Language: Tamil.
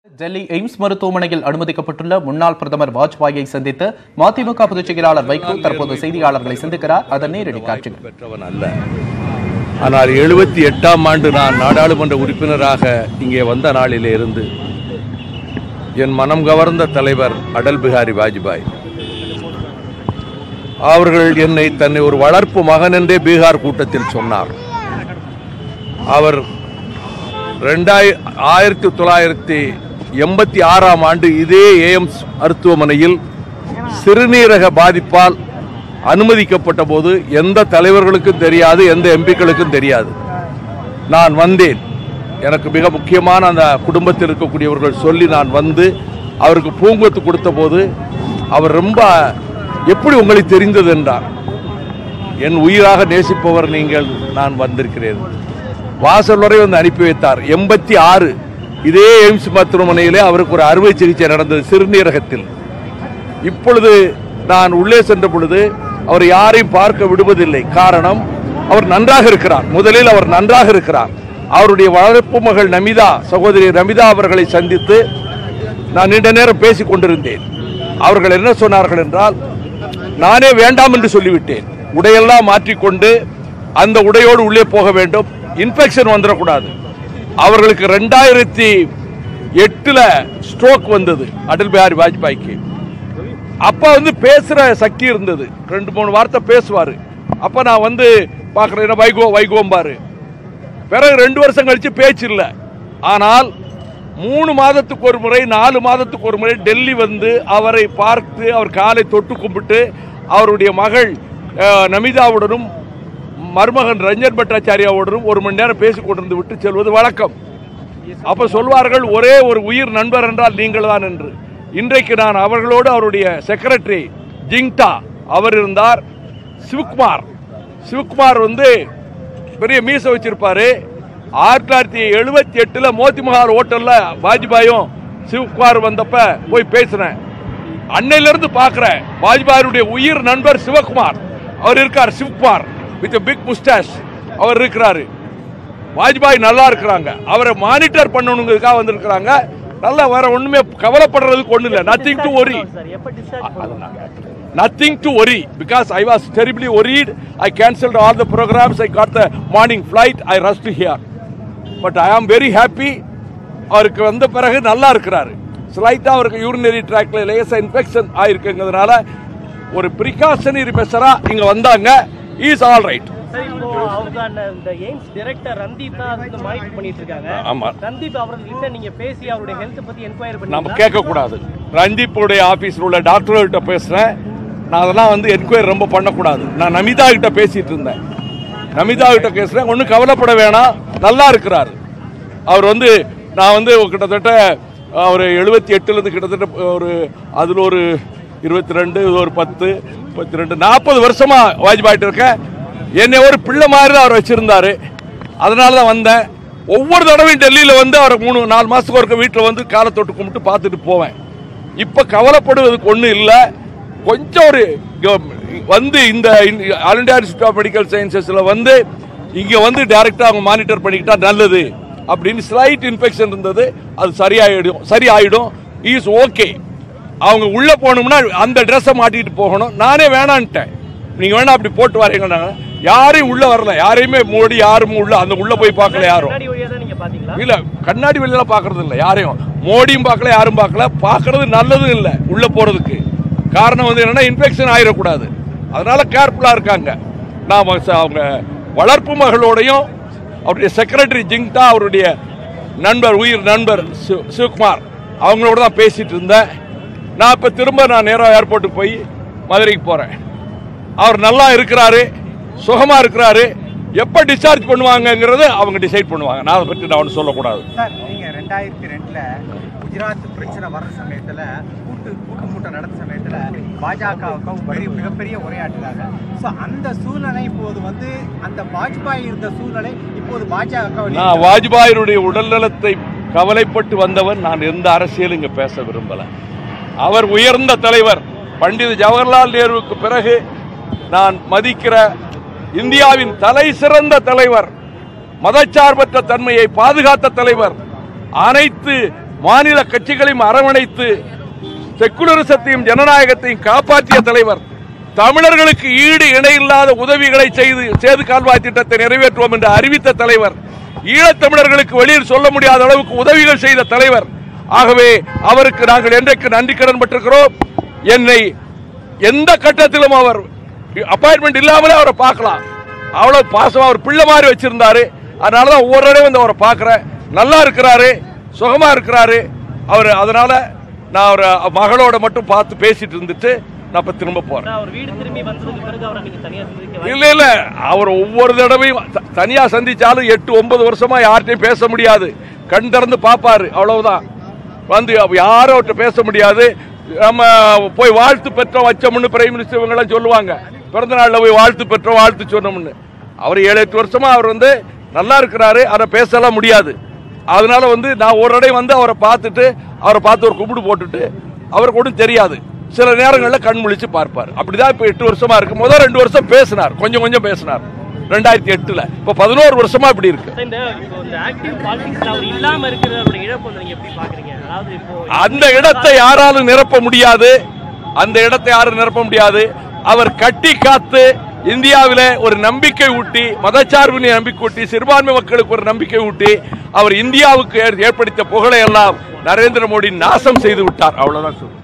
டெல்லி எய்ம்ஸ் மருத்துவமனையில் அனுமதிக்கப்பட்டுள்ள முன்னாள் பிரதமர் வாஜ்பாயை சந்தித்து மதிமுக பொதுச் செயலாளர் வைகோ தற்போது செய்தியாளர்களை சந்திக்கிறார் அதன் நேரடி காட்சிகள் பெற்றவன் அல்ல ஆனால் எழுபத்தி எட்டாம் ஆண்டு நான் நாடாளுமன்ற உறுப்பினராக இங்கே வந்த நாளிலே இருந்து என் மனம் கவர்ந்த தலைவர் அடல் பிகாரி வாஜ்பாய் அவர்கள் என்னை தன்னை ஒரு வளர்ப்பு மகன் என்றே பீகார் கூட்டத்தில் சொன்னார் அவர் ரெண்டாய் ஆயிரத்தி தொள்ளாயிரத்தி எண்பத்தி ஆறாம் ஆண்டு இதே ஏஎம்ஸ் மருத்துவமனையில் சிறுநீரக பாதிப்பால் அனுமதிக்கப்பட்ட போது எந்த தலைவர்களுக்கும் தெரியாது எந்த எம்பிக்களுக்கும் தெரியாது நான் வந்தேன் எனக்கு மிக முக்கியமான அந்த குடும்பத்தில் இருக்கக்கூடியவர்கள் சொல்லி நான் வந்து அவருக்கு பூங்கொத்து கொடுத்த போது அவர் ரொம்ப எப்படி உங்களுக்கு தெரிந்தது என்றார் என் உயிராக நேசிப்பவர் நீங்கள் நான் வந்திருக்கிறேன் வாசல் வரை வந்து அனுப்பி வைத்தார் எண்பத்தி ஆறு இதே எய்ம்ஸ் மருத்துவமனையிலே அவருக்கு ஒரு அறுவை சிகிச்சை நடந்தது சிறுநீரகத்தில் இப்பொழுது நான் உள்ளே சென்ற பொழுது அவர் யாரையும் பார்க்க விடுவதில்லை காரணம் அவர் நன்றாக இருக்கிறார் முதலில் அவர் நன்றாக இருக்கிறார் அவருடைய வளர்ப்பு மகள் நமிதா சகோதரி நமிதா அவர்களை சந்தித்து நான் நீண்ட நேரம் பேசிக் கொண்டிருந்தேன் அவர்கள் என்ன சொன்னார்கள் என்றால் நானே வேண்டாம் என்று சொல்லிவிட்டேன் உடையெல்லாம் மாற்றிக்கொண்டு அந்த உடையோடு உள்ளே போக வேண்டும் இன்ஃபெக்ஷன் வந்துடக்கூடாது அவர்களுக்கு ரெண்டாயிரத்தி எட்டுல ஸ்ட்ரோக் வந்தது அடல் பிஹாரி வாஜ்பாய்க்கு அப்ப வந்து பேசுற சக்தி இருந்தது ரெண்டு மூணு வார்த்தை பேசுவாரு அப்ப நான் வந்து பாக்குறேன் வைகோ வைகோம்பாரு பிறகு ரெண்டு வருஷம் கழிச்சு பேச்சு இல்லை ஆனால் மூணு மாதத்துக்கு ஒரு முறை நாலு மாதத்துக்கு ஒரு முறை டெல்லி வந்து அவரை பார்த்து அவர் காலை தொட்டு கும்பிட்டு அவருடைய மகள் அஹ், நமிதாவுடனும் மருமகன் ரஞ்சன் பட்டாச்சாரியாவுடனும் ஒரு மணி நேரம் பேசிக் கொண்டிருந்து விட்டு செல்வது வழக்கம் அப்ப சொல்வார்கள் ஒரே ஒரு உயிர் நண்பர் என்றால் நீங்கள் தான் என்று இன்றைக்கு நான் அவர்களோடு அவருடைய செக்ரட்டரி ஜிங்டா அவர் இருந்தார் சிவகுமார் சிவகுமார் வந்து பெரிய மீச வச்சிருப்பாரு ஆயிரத்தி தொள்ளாயிரத்தி எழுபத்தி எட்டுல மோதிமஹால் ஹோட்டல்ல வாஜ்பாயும் சிவகுமார் வந்தப்ப போய் பேசினேன் அன்னையில இருந்து பாக்குறேன் வாஜ்பாயுடைய உயிர் நண்பர் சிவகுமார் அவர் இருக்கார் சிவகுமார் வித் பிக் முஸ்டாஷ் அவர் இருக்கிறாரு வாஜ்பாய் நல்லா இருக்கிறாங்க அவரை மானிட்டர் பண்ணணுங்கிறதுக்காக வந்திருக்கிறாங்க நல்லா வேற ஒண்ணுமே கவலைப்படுறதுக்கு ஒண்ணு இல்லை nothing to worry nothing to worry because I was terribly worried I cancelled all the programmes I got the morning flight I rush to here but I am very happy அவருக்கு வந்த பிறகு நல்லா இருக்கிறாரு ஸ்லைட்டா அவருக்கு யூரினரி ட்ராக்ல லேசா இன்ஃபெக்ஷன் ஆயிருக்குங்கிறதுனால ஒரு ப்ரிகாஷனரி மெஷரா இங்க வந்தாங்க இஸ் ஆல் ரைட் சார் இப்போ அவங்க அந்த இந்த எய்ம்ஸ் டைரக்டர் ரந்தீப் தான் வந்து மானிட்டர் பண்ணிட்டு இருக்காங்க ஆமா ரந்தீப் அவர்கிட்ட நீங்க பேசி அவருடைய ஹெல்த் பத்தி என்கொயரி நம்ம பண்ணி கேட்க கூடாது ரந்தீப்புடைய ஆபீஸ்ல உள்ள டாக்டர்கள்ட்ட பேசுறேன் நான் அதெல்லாம் வந்து என்கொயரி ரொம்ப பண்ணக்கூடாது நான் நமிதா கிட்ட பேசிட்டு இருந்தேன் நமிதா கிட்ட பேசுறேன் ஒன்றும் கவலைப்பட வேணாம் நல்லா இருக்கிறாரு அவர் வந்து நான் வந்து கிட்டத்தட்ட ஒரு எழுபத்தி எட்டுலேருந்து கிட்டத்தட்ட ஒரு அதில் ஒரு இருபத்தி ரெண்டு ஒரு பத்து முப்பத்தி ரெண்டு நாற்பது வருஷமா வாஜ்பாயிட்டு இருக்கேன் என்னை ஒரு பிள்ளை மாதிரி தான் அவர் வச்சிருந்தாரு அதனால தான் வந்தேன் ஒவ்வொரு தடவையும் டெல்லியில் வந்து அவரை மூணு நாலு மாதத்துக்கு ஒருக்க வீட்டில் வந்து காலை தொட்டு கும்பிட்டு பார்த்துட்டு போவேன் இப்போ கவலைப்படுவதுக்கு ஒன்றும் இல்லை கொஞ்சம் ஒரு இங்க வந்து இந்த All India Institute of Medical சயின்சஸில் வந்து இங்கே வந்து டைரெக்டாக அவங்க மானிட்டர் பண்ணிக்கிட்டா நல்லது அப்படின்னு ஸ்லைட் இன்ஃபெக்ஷன் இருந்தது அது சரியாயிடும் சரி ஆயிடும் இஸ் ஓகே அவங்க உள்ள போகணும்னா அந்த ட்ரெஸ்ஸை மாட்டிட்டு போகணும் நானே வேணான்ட்டேன் நீங்க வேணா அப்படி போட்டு வரீங்கன்னாங்க யாரையும் உள்ள வரல யாரையுமே மோடி யாரும் உள்ள அந்த உள்ள போய் பார்க்கல யாரும் கண்ணாடி வழியா தான் நீங்க பாத்தீங்களா இல்ல கண்ணாடி வெளியில பாக்குறது இல்ல யாரையும் மோடியும் பார்க்கல யாரும் பார்க்கல பார்க்கறது நல்லதும் இல்ல உள்ள போறதுக்கு காரணம் வந்து என்னன்னா இன்ஃபெக்ஷன் ஆயிடக்கூடாது அதனால கேர்ஃபுல்லா இருக்காங்க நான் அவங்க வளர்ப்பு மகளோடையும் அவருடைய செக்ரட்டரி ஜிங்டா அவருடைய நண்பர் உயிர் நண்பர் சிவ- சிவகுமார் அவங்களோட தான் பேசிட்டு இருந்தேன் நான் இப்ப திரும்ப நான் நேரா ஏர்போர்ட்டுக்கு போய் மதுரைக்கு போறேன் அவர் நல்லா இருக்கிறாரு சுகமா இருக்கிறாரு எப்ப டிஸ்சார்ஜ் பண்ணுவாங்கங்கிறத அவங்க டிசைட் பண்ணுவாங்க நான் அதை பற்றி நான் ஒன்றும் சொல்லக்கூடாது சார் நீங்க ரெண்டாயிரத்தி ரெண்டுல குஜராத் பிரச்சனை வர்ற சமயத்துல கூட்டு கூட்டு மூட்டை நடந்த சமயத்துல பாஜகவுக்கு பெரிய மிகப்பெரிய உரையாற்றினாங்க ஸோ அந்த சூழ்நிலை இப்போது வந்து அந்த வாஜ்பாய் இருந்த சூழ்நிலை இப்போது பாஜக நான் வாஜ்பாயினுடைய உடல்நலத்தை கவலைப்பட்டு வந்தவன் நான் எந்த அரசியலும் இங்க பேச விரும்பல அவர் உயர்ந்த தலைவர் பண்டித ஜவஹர்லால் நேருவுக்கு பிறகு நான் மதிக்கிற இந்தியாவின் தலை சிறந்த தலைவர் மதச்சார்பற்ற தன்மையை பாதுகாத்த தலைவர் அனைத்து மாநில கட்சிகளையும் அரவணைத்து செக்குலரிசத்தையும் ஜனநாயகத்தையும் காப்பாற்றிய தலைவர் தமிழர்களுக்கு ஈடு இணையில்லாத உதவிகளை செய்து சேது கால்வாய் திட்டத்தை நிறைவேற்றுவோம் என்று அறிவித்த தலைவர் ஈழத்தமிழர்களுக்கு வெளியில் சொல்ல முடியாத அளவுக்கு உதவிகள் செய்த தலைவர் ஆகவே அவருக்கு நாங்கள் என்றைக்கு நன்றி கடன் பட்டிருக்கிறோம் என்னை எந்த கட்டத்திலும் அவர் அப்பாயின்மெண்ட் இல்லாமலே அவரை பார்க்கலாம் அவ்வளவு பாசமா அவர் பிள்ளை மாதிரி வச்சிருந்தாரு அதனாலதான் ஒவ்வொரு தடவை வந்து அவரை பார்க்கிறேன் நல்லா இருக்கிறாரு சுகமா இருக்கிறாரு அவர் அதனால நான் அவர் மகளோட மட்டும் பார்த்து பேசிட்டு இருந்துட்டு நான் இப்ப திரும்ப போறேன் அவர் வீடு திரும்பி வந்ததுக்கு பிறகு அவரை நீங்க தனியா சந்திக்க இல்ல இல்ல அவர் ஒவ்வொரு தடவையும் த- தனியா சந்திச்சாலும் எட்டு ஒன்பது வருஷமா யார்கிட்டயும் பேச முடியாது கண் திறந்து பாப்பாரு அவ்வளவுதான் வந்து அப்ப யாரும் அவர்கிட்ட பேச முடியாது நம்ம போய் வாழ்த்து பெற்றோம் வச்சோம்னு பிரைம் மினிஸ்டர் இவங்க எல்லாம் சொல்லுவாங்க பிறந்த நாள்ல போய் வாழ்த்து பெற்றோம் வாழ்த்து சொன்னோம்னு அவர் ஏழு எட்டு வருஷமா அவர் வந்து நல்லா இருக்கிறாரு அதை பேசலாம் முடியாது அதனால வந்து நான் ஒரு இடம் வந்து அவரை பார்த்துட்டு அவரை பார்த்து ஒரு கும்பிடு போட்டுட்டு அவருக்கு ஒன்றும் தெரியாது சில நேரங்களில் கண் முழிச்சு பார்ப்பார் அப்படிதான் இப்போ எட்டு வருஷமா இருக்கு முதல் ரெண்டு வருஷம் பேசினார் கொஞ்சம் கொஞ்சம் பேசினார் ரெண்டாயிரத்தி எட்டுல இப்போ பதினோரு வருஷமா இப்படி இருக்கு இந்த இப்போ இந்த ஆக்டிவ் பாலிடிக்ஸ்ல அவர் இல்லாம இருக்கிறதோட இழப்பு வந்து நீங்க எப்படி பாக்குறீங்க அதாவது இப்போ அந்த இடத்தை யாராலும் நிரப்ப முடியாது அந்த இடத்தை யாரும் நிரப்ப முடியாது அவர் கட்டி காத்து இந்தியாவில ஒரு நம்பிக்கை ஊட்டி மதச்சார்பினை நம்பிக்கை ஊட்டி சிறுபான்மை மக்களுக்கு ஒரு நம்பிக்கை ஊட்டி அவர் இந்தியாவுக்கு ஏற்- ஏற்படுத்திய புகழை எல்லாம் நரேந்திர மோடி நாசம் செய்து விட்டார் அவ்வளவுதான் சொல்றேன்